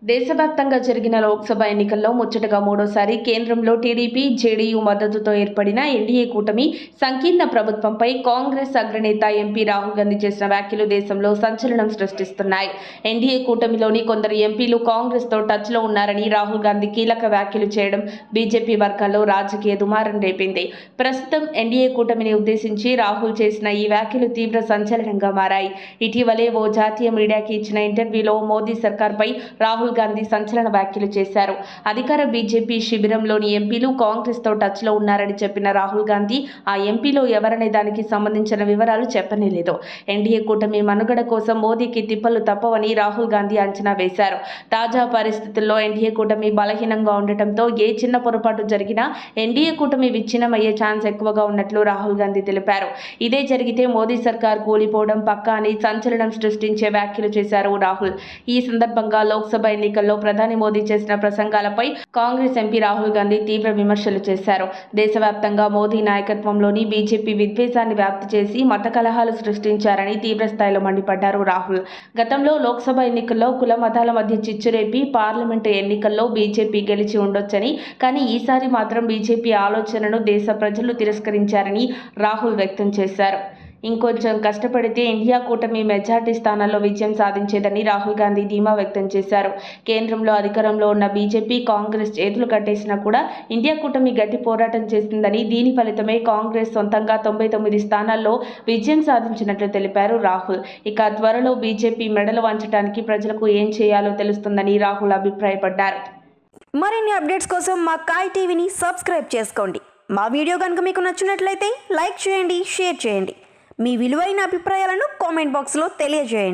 దేశవ్యాప్తంగా జరిగిన లోక్సభ ఎన్నికల్లో ముచ్చటగా మూడోసారి కేంద్రంలో టీడీపీ జేడీయూ మద్దతుతో ఏర్పడిన ఎన్డీఏ కూటమి సంకీర్ణ ప్రభుత్వంపై కాంగ్రెస్ అగ్రనేత ఎంపీ రాహుల్ గాంధీ చేసిన వ్యాఖ్యలు దేశంలో సంచలనం సృష్టిస్తున్నాయి ఎన్డీఏ కూటమిలోని కొందరు ఎంపీలు కాంగ్రెస్తో టచ్లో ఉన్నారని రాహుల్ గాంధీ కీలక వ్యాఖ్యలు చేయడం బీజేపీ వర్గాల్లో రాజకీయ దుమారం రేపింది ప్రస్తుతం ఎన్డీఏ కూటమిని ఉద్దేశించి రాహుల్ చేసిన ఈ వ్యాఖ్యలు తీవ్ర సంచలనంగా మారాయి ఇటీవలే ఓ జాతీయ మీడియాకి ఇచ్చిన ఇంటర్వ్యూలో మోదీ సర్కార్పై రాహుల్ గాంధీ సంచలన వ్యాఖ్యలు చేశారు అధికార బీజేపీ శిబిరంలోని ఎంపీలు కాంగ్రెస్తో టచ్లో ఉన్నారని చెప్పిన రాహుల్ గాంధీ ఆ ఎంపీలో ఎవరనే దానికి సంబంధించిన వివరాలు చెప్పనేలేదు ఎన్డీఏ కూటమి మనుగడ కోసం మోదీకి తిప్పలు తప్పవని రాహుల్ గాంధీ అంచనా వేశారు తాజా పరిస్థితుల్లో ఎన్డీఏ కూటమి బలహీనంగా ఉండటంతో ఏ చిన్న పొరపాటు జరిగినా ఎన్డీఏ కూటమి విచ్ఛిన్నమయ్యే ఛాన్స్ ఎక్కువగా ఉన్నట్లు రాహుల్ గాంధీ తెలిపారు ఇదే జరిగితే మోదీ సర్కార్ కూలిపోవడం పక్కా అని సంచలనం సృష్టించే వ్యాఖ్యలు చేశారు రాహుల్ ఈ సందర్భంగా లోక్సభ ఎన్నికల్లో ప్రధాని మోదీ చేసిన ప్రసంగాలపై కాంగ్రెస్ ఎంపీ రాహుల్ గాంధీ తీవ్ర విమర్శలు చేశారు దేశవ్యాప్తంగా మోదీ నాయకత్వంలోని బీజేపీ విద్వేషాన్ని వ్యాప్తి చేసి మత కలహాలు సృష్టించారని తీవ్రస్థాయిలో మండిపడ్డారు రాహుల్ గతంలో లోక్సభ ఎన్నికల్లో కుల మతాల మధ్య చిచ్చురేపి పార్లమెంటు ఎన్నికల్లో బీజేపీ గెలిచి ఉండొచ్చని కానీ ఈసారి మాత్రం బీజేపీ ఆలోచనను దేశ ప్రజలు తిరస్కరించారని రాహుల్ వ్యక్తం చేశారు ఇంకొంచెం కష్టపడితే ఇండియా కూటమి మెజార్టీ స్థానాల్లో విజయం సాధించేదని రాహుల్ గాంధీ ధీమా వ్యక్తం చేశారు కేంద్రంలో అధికారంలో ఉన్న బీజేపీ కాంగ్రెస్ చేతులు కట్టేసినా కూడా ఇండియా కూటమి గట్టి పోరాటం చేసిందని దీని ఫలితమే కాంగ్రెస్ సొంతంగా తొంభై తొమ్మిది స్థానాల్లో విజయం సాధించినట్లు తెలిపారు రాహుల్ ఇక త్వరలో బీజేపీ మెడలు వంచడానికి ప్రజలకు ఏం చేయాలో తెలుస్తుందని రాహుల్ అభిప్రాయపడ్డారు మరిన్ని అప్డేట్స్ కోసం మా కాయ్ టీవీని సబ్స్క్రైబ్ చేసుకోండి మా వీడియో కనుక మీకు నచ్చినట్లయితే లైక్ చేయండి షేర్ చేయండి మీ విలువైన అభిప్రాయాలను కామెంట్ బాక్స్లో తెలియజేయండి